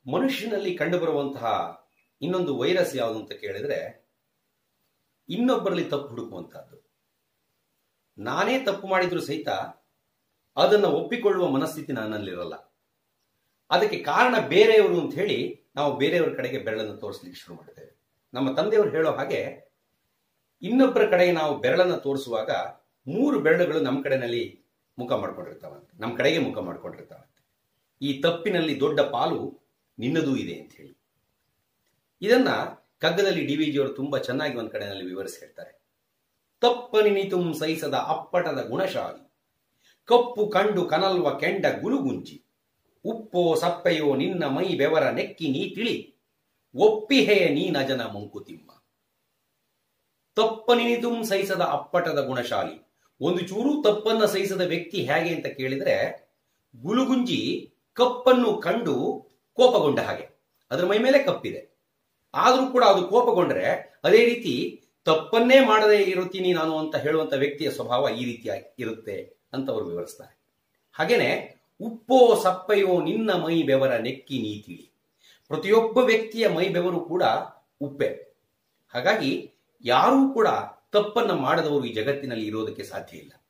ಮನುಷ್ಯನಲ್ಲಿ ಕಂಡುಬರುವಂತಹ ಇನ್ನೊಂದು ವೈರಸ್ ಯಾವುದು ಅಂತ ಕೇಳಿದ್ರೆ ಇನ್ನೊಬ್ಬರಲ್ಲಿ ತಪ್ಪು ಹುಡುಕುವಂತಹದ್ದು ನಾನೇ ತಪ್ಪು ಮಾಡಿದ್ರು ಸಹಿತ ಅದನ್ನು ಒಪ್ಪಿಕೊಳ್ಳುವ ಮನಸ್ಥಿತಿ ನನ್ನಲ್ಲಿರಲ್ಲ ಅದಕ್ಕೆ ಕಾರಣ ಬೇರೆಯವರು ಅಂತ ಹೇಳಿ ನಾವು ಬೇರೆಯವರ ಕಡೆಗೆ ಬೆರಳನ್ನು ತೋರಿಸ್ಲಿಕ್ಕೆ ಶುರು ಮಾಡ್ತೇವೆ ನಮ್ಮ ತಂದೆಯವರು ಹೇಳೋ ಹಾಗೆ ಇನ್ನೊಬ್ಬರ ಕಡೆಗೆ ನಾವು ಬೆರಳನ್ನು ತೋರಿಸುವಾಗ ಮೂರು ಬೆರಳುಗಳು ನಮ್ಮ ಕಡೆನಲ್ಲಿ ಮುಖ ಮಾಡ್ಕೊಂಡಿರ್ತಾವಂತೆ ನಮ್ಮ ಕಡೆಗೆ ಮುಖ ಮಾಡ್ಕೊಂಡಿರ್ತಾವಂತೆ ಈ ತಪ್ಪಿನಲ್ಲಿ ದೊಡ್ಡ ಪಾಲು ನಿನ್ನದೂ ಇದೆ ಅಂತ ಹೇಳಿ ಇದನ್ನ ಕಗ್ಗದಲ್ಲಿ ಡಿ ವಿಜಿಯವರು ತುಂಬಾ ಚೆನ್ನಾಗಿ ಒಂದ್ ಕಡೆನಲ್ಲಿ ವಿವರಿಸಿ ಹೇಳ್ತಾರೆ ತಪ್ಪನಿನಿತುಂ ಸಹಿಸದ ಅಪ್ಪಟದ ಗುಣಶಾಲಿ ಕಪ್ಪು ಕಂಡು ಕನಲ್ವ ಕೆಂಡ ಗುಲುಗುಂಜಿ ಉಪ್ಪೋ ಸಪ್ಪೆಯೋ ನಿನ್ನ ಮೈ ಬೆವರ ನೆಕ್ಕಿ ನೀ ತಿಳಿ ಒಪ್ಪಿಹೆಯ ನೀನಜನ ಮಂಕುತಿಮ್ಮ ತಪ್ಪನಿನಿತುಂ ಸಹಿಸದ ಅಪ್ಪಟದ ಗುಣಶಾಲಿ ಒಂದು ಚೂರು ತಪ್ಪನ್ನ ಸಹಿಸದ ವ್ಯಕ್ತಿ ಹೇಗೆ ಅಂತ ಕೇಳಿದ್ರೆ ಗುಲುಗುಂಜಿ ಕಪ್ಪನ್ನು ಕಂಡು ಕೋಪಗೊಂಡ ಹಾಗೆ ಅದರ ಮೈ ಮೇಲೆ ಕಪ್ಪಿದೆ ಆದರೂ ಕೂಡ ಅದು ಕೋಪಗೊಂಡ್ರೆ ಅದೇ ರೀತಿ ತಪ್ಪನ್ನೇ ಮಾಡದೇ ಇರುತ್ತೀನಿ ನಾನು ಅಂತ ಹೇಳುವಂತ ವ್ಯಕ್ತಿಯ ಸ್ವಭಾವ ಈ ರೀತಿಯಾಗಿ ಇರುತ್ತೆ ಅಂತ ಅವರು ವಿವರಿಸ್ತಾರೆ ಹಾಗೇನೆ ಉಪ್ಪೋ ಸಪ್ಪೆಯೋ ನಿನ್ನ ಮೈ ಬೆವರ ನೆಕ್ಕಿ ನೀ ತಿಳಿ ಪ್ರತಿಯೊಬ್ಬ ವ್ಯಕ್ತಿಯ ಮೈ ಬೆವರು ಕೂಡ ಉಪ್ಪೆ ಹಾಗಾಗಿ ಯಾರೂ ಕೂಡ ತಪ್ಪನ್ನ ಮಾಡದವರು ಈ ಜಗತ್ತಿನಲ್ಲಿ ಇರೋದಕ್ಕೆ ಸಾಧ್ಯ ಇಲ್ಲ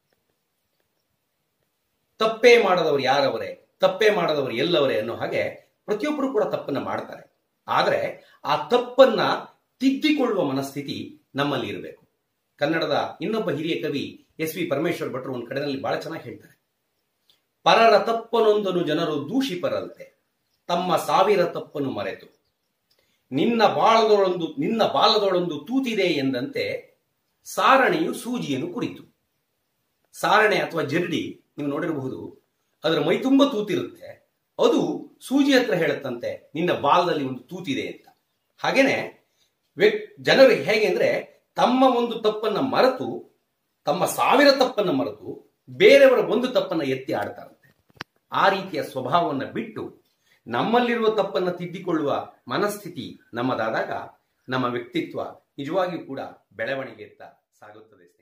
ತಪ್ಪೇ ಮಾಡದವರು ಯಾರವರೇ ತಪ್ಪೇ ಮಾಡದವರು ಎಲ್ಲವರೇ ಅನ್ನೋ ಹಾಗೆ ಪ್ರತಿಯೊಬ್ಬರು ಕೂಡ ತಪ್ಪನ್ನ ಮಾಡ್ತಾರೆ ಆದರೆ ಆ ತಪ್ಪನ್ನ ತಿದ್ದಿಕೊಳ್ಳುವ ಮನಸ್ಥಿತಿ ನಮ್ಮಲ್ಲಿ ಇರಬೇಕು ಕನ್ನಡದ ಇನ್ನೊಬ್ಬ ಹಿರಿಯ ಕವಿ ಎಸ್ ವಿ ಪರಮೇಶ್ವರ್ ಭಟ್ರು ಒಂದು ಕಡೆಯಲ್ಲಿ ಬಹಳ ಚೆನ್ನಾಗಿ ಹೇಳ್ತಾರೆ ಪರರ ತಪ್ಪನೊಂದನು ಜನರು ದೂಷಿಪರಂತೆ ತಮ್ಮ ಸಾವಿರ ತಪ್ಪನ್ನು ಮರೆತು ನಿನ್ನ ಬಾಳದೊಳೊಂದು ನಿನ್ನ ಬಾಲದೊಳೊಂದು ತೂತಿದೆ ಎಂದಂತೆ ಸಾರಣೆಯು ಸೂಜಿಯನ್ನು ಕುರಿತು ಸಾರಣೆ ಅಥವಾ ಜರಡಿ ನೀವು ನೋಡಿರಬಹುದು ಅದರ ಮೈ ತುಂಬ ತೂತಿರುತ್ತೆ ಅದು ಸೂಜಿ ಹತ್ರ ಹೇಳುತ್ತಂತೆ ನಿನ್ನ ಬಾಲದಲ್ಲಿ ಒಂದು ತೂತಿದೆ ಅಂತ ಹಾಗೇನೆ ವ್ಯಕ್ ಜನರು ಹೇಗೆ ಅಂದ್ರೆ ತಮ್ಮ ಒಂದು ತಪ್ಪನ್ನ ಮರೆತು ತಮ್ಮ ಸಾವಿರ ತಪ್ಪನ್ನ ಮರೆತು ಬೇರೆಯವರ ಒಂದು ತಪ್ಪನ್ನ ಎತ್ತಿ ಆಡ್ತಾರಂತೆ ಆ ರೀತಿಯ ಸ್ವಭಾವವನ್ನು ಬಿಟ್ಟು ನಮ್ಮಲ್ಲಿರುವ ತಪ್ಪನ್ನ ತಿದ್ದಿಕೊಳ್ಳುವ ಮನಸ್ಥಿತಿ ನಮ್ಮದಾದಾಗ ನಮ್ಮ ವ್ಯಕ್ತಿತ್ವ ನಿಜವಾಗಿಯೂ ಕೂಡ ಬೆಳವಣಿಗೆಯತ್ತ ಸಾಗುತ್ತದೆ